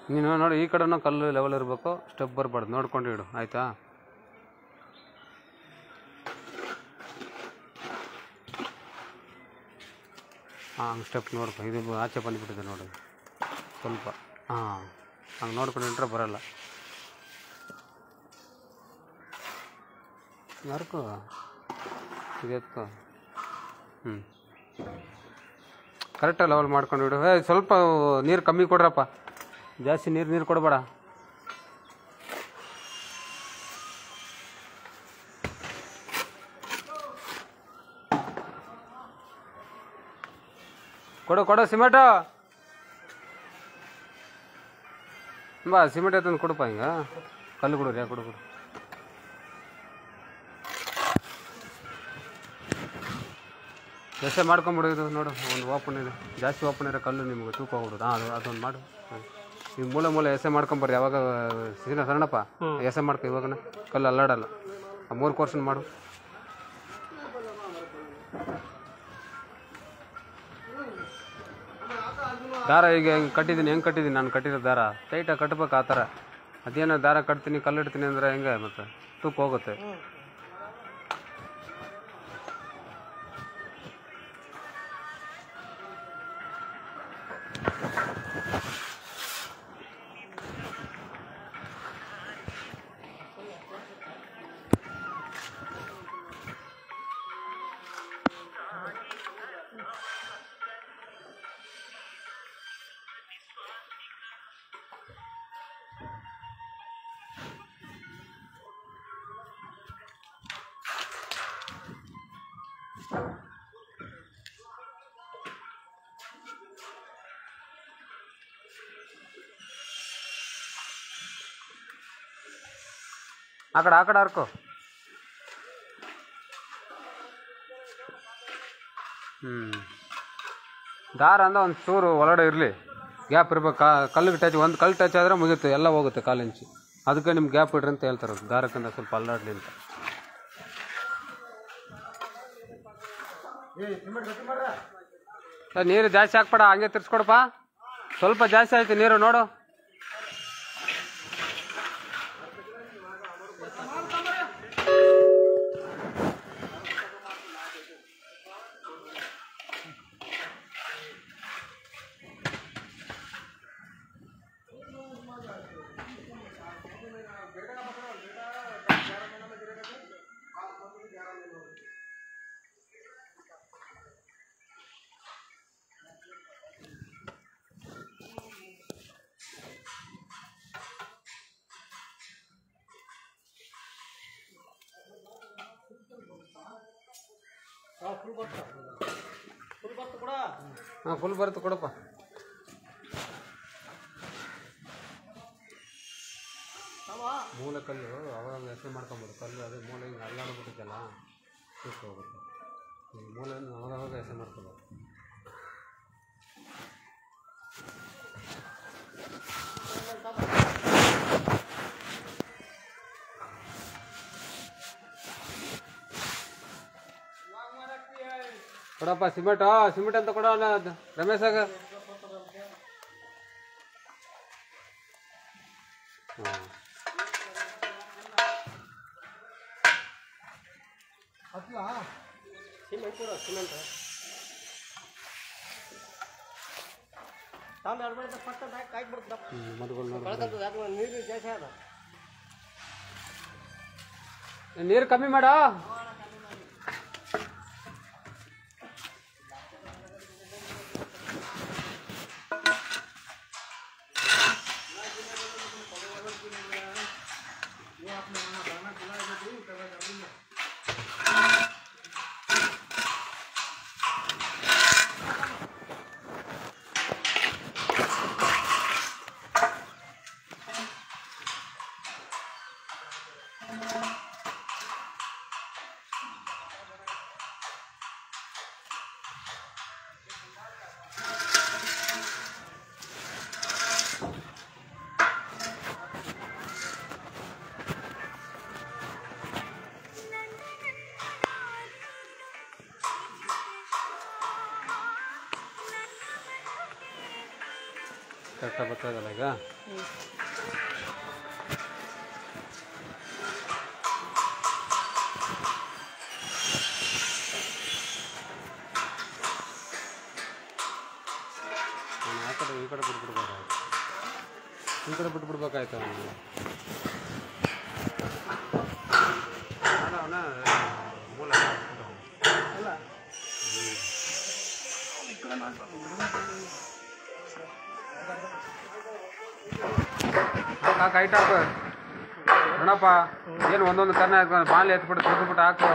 ನೀನು ನೋಡಿ ಈ ಕಡೆನೂ ಕಲ್ಲು ಲೆವೆಲ್ ಇರಬೇಕು ಸ್ಟೆಪ್ ಬರಬಾರ್ದು ನೋಡ್ಕೊಂಡು ಇಡು ಆಯಿತಾ ಹಾಂ ಹಂಗೆ ಸ್ಟೆಪ್ ನೋಡ್ಕೊ ಇದು ಆಚೆ ಬಂದುಬಿಟ್ಟಿದೆ ನೋಡಿ ಸ್ವಲ್ಪ ಹಾಂ ಹಂಗೆ ನೋಡ್ಕೊಂಡು ಇಟ್ರೆ ಬರಲ್ಲ ಯಾರ್ಕೋ ಇದು ಎತ್ಕೋ ಹ್ಞೂ ಕರೆಕ್ಟಾಗಿ ಲೆವೆಲ್ ಮಾಡ್ಕೊಂಡು ಇಡು ಏ ಸ್ವಲ್ಪ ನೀರು ಕಮ್ಮಿ ಕೊಡ್ರಪ್ಪ ಜಾಸ್ತಿ ನೀರು ನೀರು ಕೊಡಬೇಡ ಕೊಡು ಕೊಡು ಸಿಮೆಂಟು ಬಾ ಸಿಮೆಂಟ್ ಎತ್ತಂದು ಕೊಡಪ್ಪ ಹಿಂಗ ಕಲ್ಲು ಕೊಡು ಯಾ ಕೊಡು ಕೊಡು ಎಷ್ಟೇ ಮಾಡ್ಕೊಂಬಿಡು ಇದು ನೋಡು ಒಂದು ಓಪನ್ ಇದೆ ಜಾಸ್ತಿ ಓಪನ್ ಇರೋ ಕಲ್ಲು ನಿಮ್ಗೆ ತೂಕ ಹೋಗ್ಬಿಡುದು ಹಾಂ ಅದು ಅದೊಂದು ಮಾಡು ಹ್ಮ್. ಈಗ ಮೂಲೆ ಮೂಲೆ ಎಸೆ ಮಾಡ್ಕೊಂಬರ್ರಿ ಯಾವಾಗ ಸೀನ ಸಣ್ಣಪ್ಪ ಎಸೆ ಮಾಡ್ಕೊ ಇವಾಗನ ಕಲ್ಲು ಅಲ್ಲಾಡಲ್ಲ ಆ ಮೂರು ಕೋರ್ಸನ್ ಮಾಡು ದಾರ ಈಗ ಹೆಂಗೆ ಕಟ್ಟಿದ್ದೀನಿ ಹೆಂಗೆ ಕಟ್ಟಿದ್ದೀನಿ ನಾನು ಕಟ್ಟಿರೋ ದಾರ ಟೈಟಾಗಿ ಕಟ್ಬೇಕು ಆ ಥರ ಅದೇನೋ ದಾರ ಕಟ್ತೀನಿ ಕಲ್ಲಿಡ್ತೀನಿ ಅಂದರೆ ಹೆಂಗೆ ಮತ್ತೆ ತೂಕ ಹೋಗುತ್ತೆ ಆ ಕಡೆ ಆ ಕಡೆ ಹರ್ಕೋ ಹ್ಞೂ ದಾರ ಅಂದ್ರೆ ಒಂದು ಚೂರು ಒಳಗಡೆ ಇರಲಿ ಗ್ಯಾಪ್ ಇರ್ಬೇಕು ಕಾ- ಕಲ್ಲಿಗೆ ಟಚ್ ಒಂದು ಕಲ್ಲು ಟಚ್ ಆದರೆ ಮುಗೀತು ಎಲ್ಲ ಹೋಗುತ್ತೆ ಕಾಲು ಇಂಚು ಅದಕ್ಕೆ ನಿಮ್ಗೆ ಗ್ಯಾಪ್ ಇಡ್ರಿ ಅಂತ ಹೇಳ್ತಾರೆ ದಾರಕ್ಕಿಂತ ಸ್ವಲ್ಪ ಅಲ್ಲಾಡ್ಲಿ ಅಂತ ಏ, ನೀರು ಜಾಸ್ತಿ ಹಾಕ್ಬೇಡ ಹಂಗೆ ತಿರ್ಸ್ಕೊಡಪ್ಪ ಸ್ವಲ್ಪ ಜಾಸ್ತಿ ಆಯ್ತು ನೀರು ನೋಡು ಹಾಂ ಫುಲ್ ಬರುತ್ತೆ ಕೊಡಪ್ಪ ಮೂಲೆ ಕಲ್ಲು ಅವಾಗ ಹೆಸರು ಮಾಡ್ಕೊಂಬಿಡು ಕಲ್ಲು ಅದು ಮೂಲೆ ಹಿಂಗೆ ಅಲ್ಲಾಡ್ಬಿಟ್ಟಿದ್ದಲ್ಲ ತೂಕ ಹೋಗುತ್ತೆ ಈ ಮೂಲೆ ಅವಾಗ ಅವಾಗ ಹೆಸರು ಮಾಡ್ಕೊಬೋದು ಕೊಡಪ್ಪ ಸಿಮೆಂಟ್ ಸಿಮೆಂಟ್ ಅಂತ ಕೊಡ ರಮೇಶಾಗ ಹ್ಞೂ ಸಿಮೆಂಟ್ ಕೂಡ ಸಿಮೆಂಟ್ ತಾಂಬ ಎರಡು ಮಾಡಿದ ಪಟ್ಟ ಕಾಯ್ಬಿಡ್ತಪ್ಪ ಹ್ಞೂ ಮದುಗಳು ನೋಡಿ ಕಳ್ಕಂತದ ಅದು ನೀರು ಜಾಸ್ತಿ ಅದ ನೀರು ಕಮ್ಮಿ ಮಾಡ ಕರೆಕ್ಟಾಗಿ ಬರ್ತಾ ಇದಲ್ಲ ಈಗ ನಾನು ಆ ಕಡೆ ಈ ಕಡೆ ಬಿಟ್ಬಿಡ್ಬೇಕಾಯ್ತು ಈ ಕಡೆ ಬಿಟ್ಬಿಡ್ಬೇಕಾಯ್ತು ಅವನಿಗೆ ಅವನ ಮೂಲ ಅಲ್ಲ ಹಾಕು ಹೈಟ್ ಹಾಕು ನೋಡಪ್ಪ ಏನು ಒಂದೊಂದು ಕನ್ನ ಹಾಕು ಬಾಲ್ ಎತ್ಬಿಟ್ಟು ತೆಗೆದ್ಬಿಟ್ಟು ಹಾಕು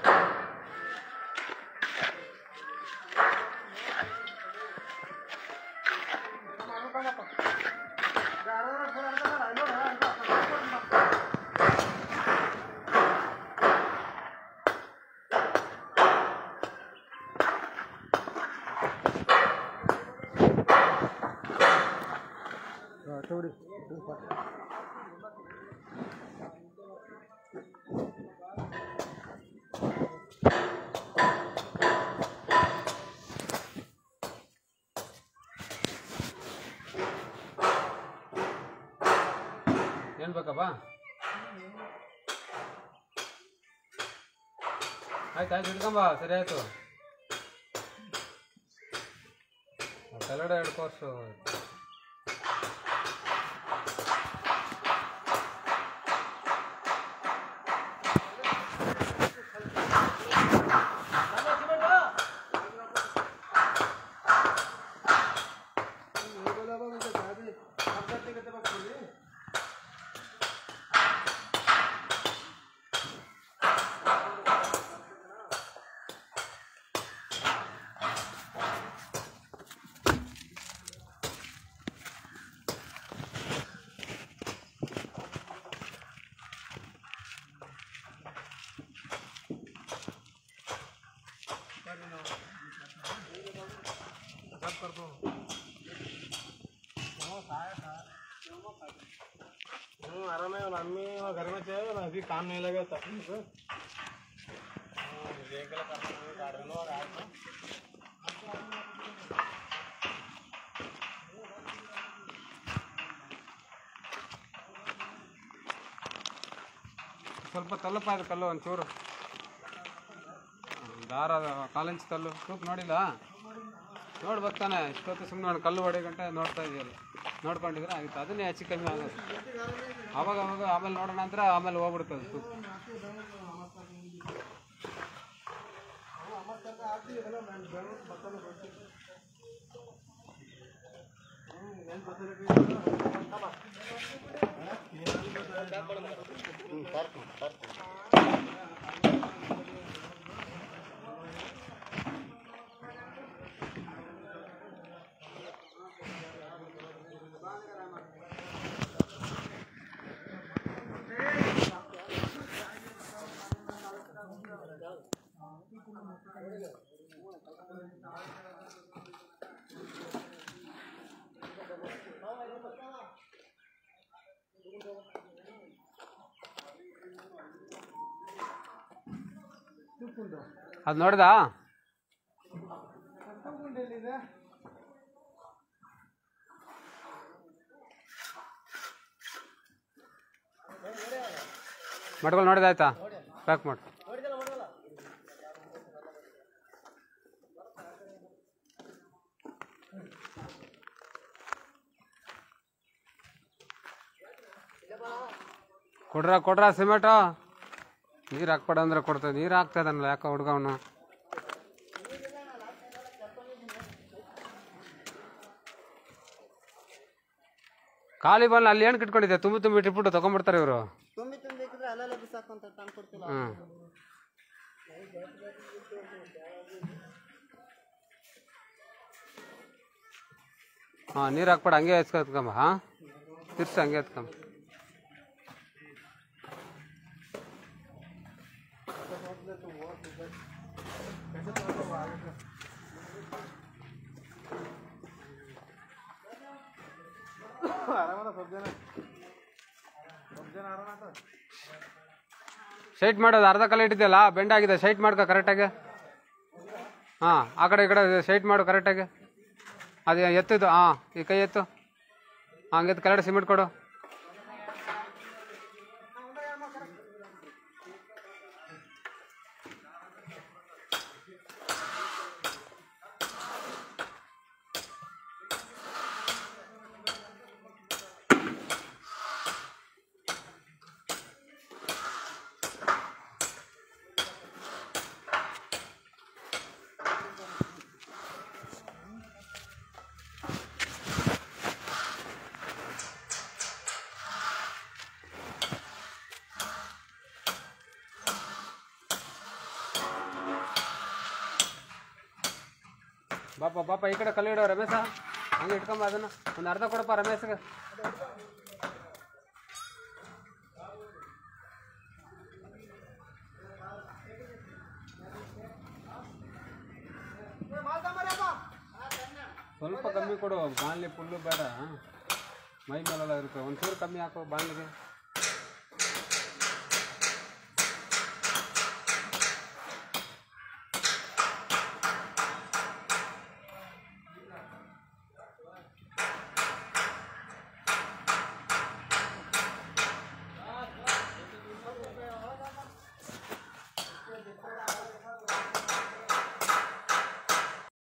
ಏನು ಬೇಕಪ್ಪ ಆಯ್ತು ಆಯ್ತು ಹಿಡ್ಕೊಂಬ ಸರಿ ಆಯ್ತು ಕೆಳಗಡೆ ಎರಡು ಕೋರ್ಸು हम्म, आराम है मम्मी वहाँ घर में चाहिए ना अभी काम नहीं लगा था हाँ, देख लो करना है, गार्डन और आज में। ಸ್ವಲ್ಪ ತಲ್ಲಪ್ಪ ಅದು ಕಲ್ಲು ಒಂಚೂರು ದಾರ ಕಾಲಿಂಚ್ ಕಲ್ಲು ತೂಕ್ ನೋಡಿಲ್ಲ ನೋಡ್ಬೇಕು ತಾನೆ ಇಷ್ಟೊತ್ತು ಸುಮ್ಮನೆ ನೋಡಿ ಕಲ್ಲು ಹೊಡೆ ಗಂಟೆ ನೋಡ್ತಾ ಇದೆಯಲ್ಲ ನೋಡ್ಕೊಂಡಿದ್ರೆ ಆಗುತ್ತೆ ಅದನ್ನೇ ಹೆಚ್ಚು ಕಮ್ಮಿ ಆಗೋದು ಅವಾಗ ಅವಾಗ ಆಮೇಲೆ ನೋಡೋಣ ಅಂದ್ರೆ ಆಮೇಲೆ ಹೋಗ್ಬಿಡ್ತದೆ ತೂಕ ಅದು ನೋಡ್ದಾ ಮಟ್ಗಳು ನೋಡಿದಾಯ್ತಾ ಪ್ಯಾಕ್ ಮಾಡಿ ಕೊಡ್ರ ಕೊಡ್ರ ಸಿಮೆಂಟು ನೀರು ಹಾಕ್ಬೇಡ ಅಂದ್ರೆ ಕೊಡ್ತದೆ ನೀರು ಹಾಕ್ತದನಲ್ಲ ಯಾಕೋ ಹುಡ್ಗವನು ಖಾಲಿ ಬಲ್ಲ ಅಲ್ಲಿ ಏನು ಕಿಟ್ಕೊಂಡಿದ್ದೆ ತುಂಬಿ ತುಂಬಿ ಇಟ್ಬಿಟ್ಟು ತೊಗೊಂಡ್ಬಿಡ್ತಾರೆ ಇವರು ತುಂಬಿ ತುಂಬಿ ಬೇಕಿದ್ರೆ ಅಲ್ಲೆಲ್ಲ ಬಿಸಾಕೊಂತ ತಂದು ಕೊಡ್ತಿಲ್ಲ ಹ್ಞೂ ಹಾಂ ನೀರು ಹಾಕ್ಬೇಡ ಹಂಗೆ ಎತ್ಕೊಂಬ ಹಾಂ ತಿರ್ಸಿ ಹಂಗೆ ಎತ್ಕೊಂಬ ಆರಾಮದ ಸ್ವಲ್ಪ ಜನ ಸ್ವಲ್ಪ ಜನ ಆರಾಮ ಶೈಟ್ ಮಾಡೋದು ಅರ್ಧ ಕಲೆ ಇಟ್ಟಿದ್ದೆಲ್ಲ ಬೆಂಡ್ ಆಗಿದೆ ಶೈಟ್ ಮಾಡ್ಕೊ ಕರೆಕ್ಟಾಗಿ ಹಾಂ ಆ ಕಡೆ ಈ ಕಡೆ ಶೈಟ್ ಮಾಡು ಕರೆಕ್ಟಾಗಿ ಅದು ಎತ್ತಿದ್ದು ಹಾಂ ಈ ಕೈ ಎತ್ತು ಹಂಗೆ ಕೆಳಗಡೆ ಸಿಮೆಂಟ್ ಕೊಡು ಬಾಪ ಬಾಪ ಈ ಕಡೆ ಕಲ್ಲು ಇಡೋ ರಮೇಶ ಹಂಗೆ ಇಟ್ಕೊಂಬ ಅದನ್ನ ಒಂದು ಅರ್ಧ ಕೊಡಪ್ಪ ರಮೇಶ್ಗೆ ಸ್ವಲ್ಪ ಕಮ್ಮಿ ಕೊಡು ಬಾಣಲಿ ಫುಲ್ಲು ಬೇಡ ಮೈ ಮೇಲೆಲ್ಲ ಇರುತ್ತೆ ಒಂಚೂರು ಕಮ್ಮಿ ಹಾಕೋ ಬಾಣಲಿಗೆ